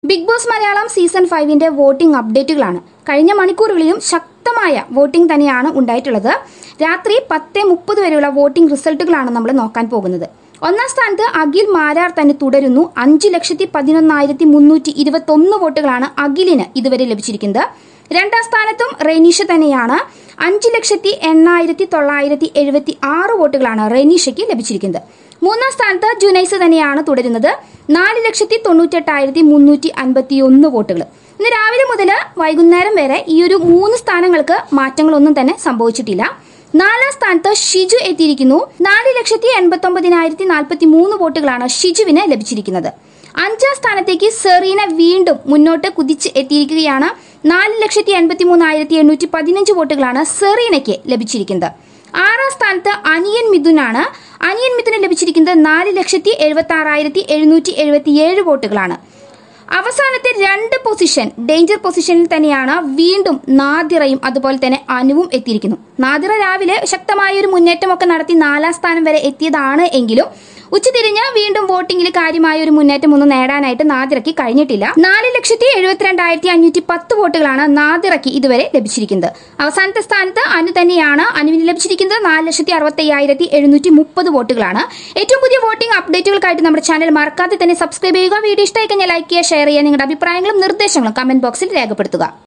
big boss Malayalam season ഫൈവിന്റെ voting അപ്ഡേറ്റുകളാണ് കഴിഞ്ഞ മണിക്കൂറുകളിലും ശക്തമായ വോട്ടിംഗ് തന്നെയാണ് ഉണ്ടായിട്ടുള്ളത് രാത്രി പത്ത് മുപ്പത് വരെയുള്ള വോട്ടിംഗ് റിസൾട്ടുകളാണ് നമ്മൾ നോക്കാൻ പോകുന്നത് ഒന്നാം സ്ഥാനത്ത് അഖിൽ മാരാർ തന്നെ തുടരുന്നു അഞ്ച് ലക്ഷത്തി പതിനൊന്നായിരത്തി മുന്നൂറ്റി ഇരുപത്തി ഒന്ന് വോട്ടുകളാണ് അഖിലിന് ഇതുവരെ ലഭിച്ചിരിക്കുന്നത് രണ്ടാം സ്ഥാനത്തും റെനീഷ തന്നെയാണ് അഞ്ച് ലക്ഷത്തി എണ്ണായിരത്തി തൊള്ളായിരത്തി എഴുപത്തി ആറ് വോട്ടുകളാണ് റെനീഷയ്ക്ക് ലഭിച്ചിരിക്കുന്നത് മൂന്നാം സ്ഥാനത്ത് ജുനൈസ് തന്നെയാണ് തുടരുന്നത് നാല് ലക്ഷത്തി തൊണ്ണൂറ്റെട്ടായിരത്തി മുന്നൂറ്റി അൻപത്തി ഒന്ന് വോട്ടുകൾ ഇന്ന് രാവിലെ മുതൽ വൈകുന്നേരം വരെ ഈ ഒരു മൂന്ന് സ്ഥാനങ്ങൾക്ക് മാറ്റങ്ങളൊന്നും തന്നെ സംഭവിച്ചിട്ടില്ല നാലാം സ്ഥാനത്ത് ഷിജു എത്തിയിരിക്കുന്നു നാല് ലക്ഷത്തി എൺപത്തി ഒമ്പതിനായിരത്തി നാൽപ്പത്തി മൂന്ന് വോട്ടുകളാണ് ഷിജുവിന് ലഭിച്ചിരിക്കുന്നത് അഞ്ചാം സ്ഥാനത്തേക്ക് സെറീന വീണ്ടും മുന്നോട്ട് കുതിച്ച് എത്തിയിരിക്കുകയാണ് നാല് ലക്ഷത്തി എൺപത്തി മൂന്നായിരത്തി എണ്ണൂറ്റി പതിനഞ്ച് വോട്ടുകളാണ് സെറീനയ്ക്ക് ലഭിച്ചിരിക്കുന്നത് ആറാം സ്ഥാനത്ത് അനിയൻ മിഥുനാണ് അനിയൻ മിഥുന് ലഭിച്ചിരിക്കുന്നത് നാല് ലക്ഷത്തി എഴുപത്തി ആറായിരത്തി എഴുന്നൂറ്റി എഴുപത്തി ഏഴ് വോട്ടുകളാണ് അവസാനത്തെ രണ്ട് പൊസിഷൻ ഡേഞ്ചർ പൊസിഷനിൽ തന്നെയാണ് വീണ്ടും നാദിറയും അതുപോലെ തന്നെ അനുവും എത്തിയിരിക്കുന്നു നാദിറ രാവിലെ ശക്തമായ ഒരു മുന്നേറ്റമൊക്കെ നടത്തി നാലാം സ്ഥാനം വരെ എത്തിയതാണ് എങ്കിലും ഉച്ചതിരിഞ്ഞ് വീണ്ടും വോട്ടിംഗിൽ കാര്യമായ ഒരു മുന്നേറ്റം ഒന്നും നേടാനായിട്ട് നാദിറയ്ക്ക് കഴിഞ്ഞിട്ടില്ല നാല് ലക്ഷത്തി എഴുപത്തിരണ്ടായിരത്തി അഞ്ഞൂറ്റി പത്ത് വോട്ടുകളാണ് നാദിറയ്ക്ക് ഇതുവരെ ലഭിച്ചിരിക്കുന്നത് അവസാനത്തെ സ്ഥാനത്ത് അനു തന്നെയാണ് അനുവിന് ലഭിച്ചിരിക്കുന്നത് നാല് ലക്ഷത്തി അറുപത്തി അയ്യായിരത്തി എഴുന്നൂറ്റി മുപ്പത് വോട്ടുകളാണ് ഏറ്റവും പുതിയ വോട്ടിംഗ് അപ്ഡേറ്റുകൾക്കായിട്ട് നമ്മുടെ ചാനൽ മറക്കാതെ തന്നെ സബ്സ്ക്രൈബ് ചെയ്യുക വീഡിയോ ഇഷ്ടമായി കഴിഞ്ഞാൽ ലൈക്ക് ചെയ്യുക ഷെയർ ചെയ്യുക നിങ്ങളുടെ അഭിപ്രായങ്ങളും നിർദ്ദേശങ്ങളും കമന്റ് ബോക്സിൽ രേഖപ്പെടുത്തുക